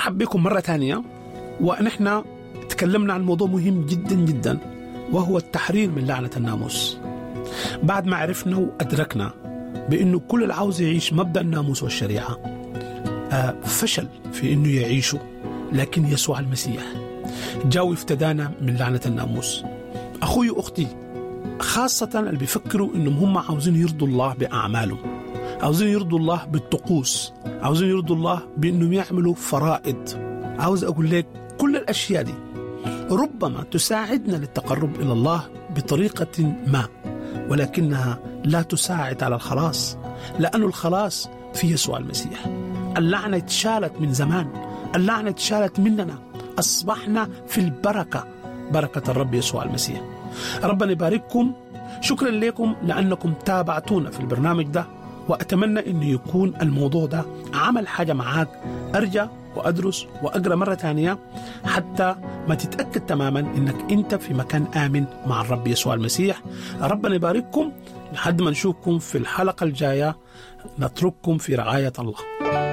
برحب بكم مرة ثانية ونحن تكلمنا عن موضوع مهم جدا جدا وهو التحرير من لعنة الناموس بعد ما عرفنا وأدركنا بأنه كل اللي عاوز يعيش مبدأ الناموس والشريعة آه، فشل في أنه يعيشه لكن يسوع المسيح جاء وافتدانا من لعنة الناموس أخوي وأختي خاصة اللي بيفكروا أنهم هم عاوزين يرضوا الله بأعمالهم عاوزين يرضوا الله بالطقوس عاوزين يرضوا الله بأنهم يعملوا فرائض عاوز أقول لك كل الأشياء دي ربما تساعدنا للتقرب إلى الله بطريقة ما ولكنها لا تساعد على الخلاص لأن الخلاص في يسوع المسيح اللعنة اتشالت من زمان اللعنة اتشالت مننا أصبحنا في البركة بركة الرب يسوع المسيح ربنا يبارككم شكرا لكم لأنكم تابعتونا في البرنامج ده وأتمنى أنه يكون الموضوع ده عمل حاجة معاك أرجع وأدرس وأقرأ مرة ثانية حتى ما تتأكد تماما أنك أنت في مكان آمن مع الرب يسوع المسيح ربنا يبارككم لحد ما نشوفكم في الحلقة الجاية نترككم في رعاية الله